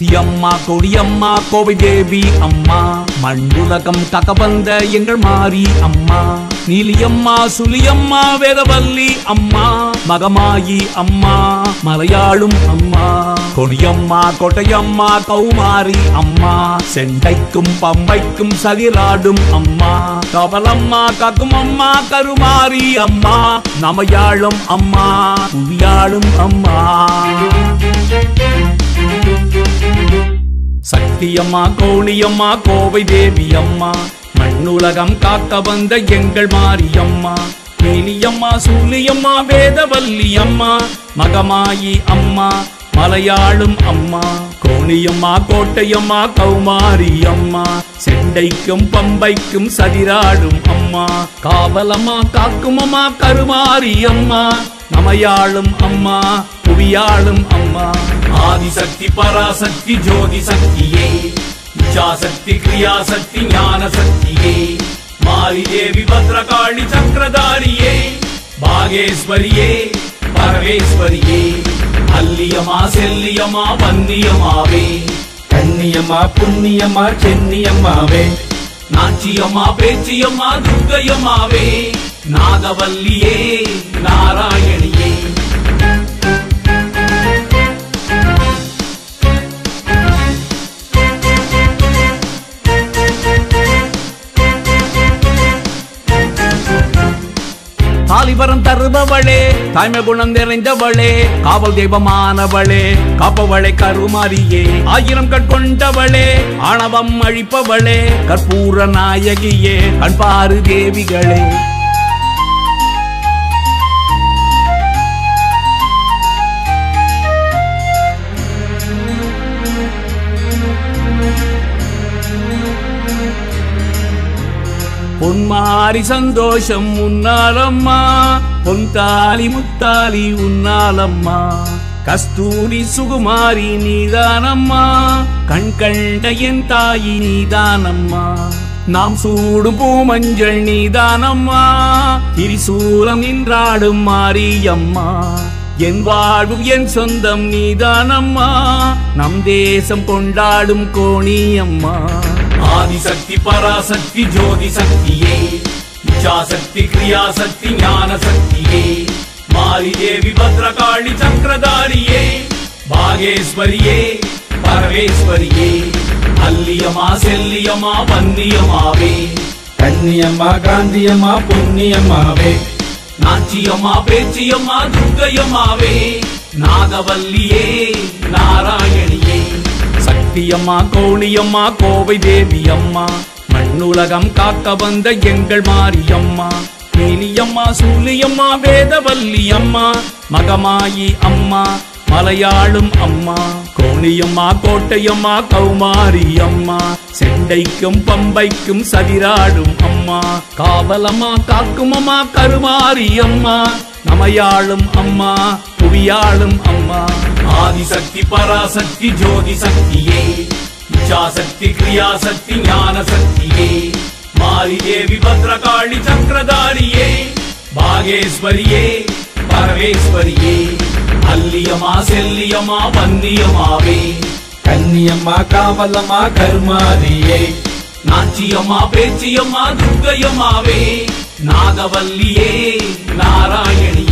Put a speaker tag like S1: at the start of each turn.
S1: சக்தியம்மா கொடியம்மா கோவை தேவி அம்மா மண்ணுலகம் காக்க வந்த எங்கள் மாரி அம்மா நீலியம்மா சுலியம்மா வேதவல்லி அம்மா மகமாயி அம்மா மலையாளும் அம்மா கொடியம்மா கோட்டையம்மா கௌமாரி அம்மா செண்டைக்கும் பம்பைக்கும் சதிராடும் அம்மா கவலம்மா காக்கும் அம்மா கருமாரி அம்மா நமையாளும் அம்மா புவியாளும் அம்மா சக்தியம்மா கோணியம்மா கோவை தேவி அம்மா மண்ணுலகம் காக்க வந்த எங்கள் மாரியம்மா நீலியம்மா சூலியம்மா வேதவல்லி அம்மா மகமாயி அம்மா மலையாளும் அம்மா கோணியம்மா கோட்டையம்மா கௌமாரி அம்மா செண்டைக்கும் பம்பைக்கும் சதிராடும் அம்மா காவலம்மா காக்கும் அம்மா கருமாரி அம்மா நமையாளும் அம்மா புவியாளும் அம்மா ஆதிசக்தி பராசக்தி ஜோதி சக்தியே இச்சாசக்தி கிரியாசக்தி ஞான சக்தியே மாரி தேவி பத்ரகாளி சக்கரதாரியே பாகேஸ்வரியே பரமேஸ்வரியே அல்லியமா செல்லியமா வன்னியமாவே
S2: கண்ணியம்மா புண்ணியம்மா சென்னியம்மாவே
S1: நாச்சியம்மா பேச்சியம்மா துர்க்கையம்மாவே நாகவல்லியே நாராயணியே தாலிபரம் தருபவளே தாய்மை குணம் நிறைந்தவளே காவல் தெய்வமானவளே காப்பவளை கருமாரியே ஆயிரம் கட்கொண்டவளே ஆணவம் அழிப்பவளே கற்பூர நாயகியே கண்பாறு தேவிகளே பொன்மாரி சந்தோஷம் உன்னாலம்மா பொன்தாலி முத்தாலி உன்னாலம்மா கஸ்தூரி சுகுமாரி நீதானம்மா கண் கண்ட என் தாயி நீதானம்மா நாம் சூடும் பூமஞ்சள் நீதானம்மா திரிசூலம் நின்றாடும் மாரியம்மா என் வாழ்வும் என் சொந்தம் நீதானம்மா நம் தேசம் கொண்டாடும் கோணியம்மா ஆதிசக்தி பராசக்தி ஜோதி சக்தியே இச்சாசக்தி கிரியாசக்தி ஞான சக்தியே மாரி தேவி பத்ரகாளி சக்கரதாரியே பாகேஸ்வரியே பரமேஸ்வரியே அல்லியமா செல்லியமா வன்னியமாவே
S2: கண்ணியம்மா காந்தியம்மா புண்ணியம்மாவே
S1: நாச்சியம்மா பேச்சியம்மா துர்க்கையம்மாவே நாகவல்லியே நாராயணியே சக்தியம்மா கோணியம்மா கோவை தேவி அம்மா மண்ணுலகம் காக்க வந்த எங்கள் மாரியம்மா நீலியம்மா சூலியம்மா வேதவல்லி அம்மா மகமாயி அம்மா மலையாளும் அம்மா கோணியம்மா கோட்டையம்மா கௌமாரி அம்மா செண்டைக்கும் பம்பைக்கும் சதிராடும் அம்மா காவலம்மா காக்கும் அம்மா கருமாரி அம்மா நமையாளும் அம்மா புவியாளும் அம்மா ஆதிசக்தி பராசக்தி ஜோதி சக்தியே இச்சாசக்தி கிரியாசக்தி ஞான சக்தியே மாரி தேவி பத்ரகாளி சக்கரதாரியே பாகேஸ்வரியே பரமேஸ்வரியே அல்லியமா செல்லியமா வன்னியமாவே
S2: கண்ணியம்மா காவலம்மா கருமாரியே
S1: நாச்சியம்மா பேச்சியம்மா துர்க்கையம்மாவே நாகவல்லியே நாராயணியே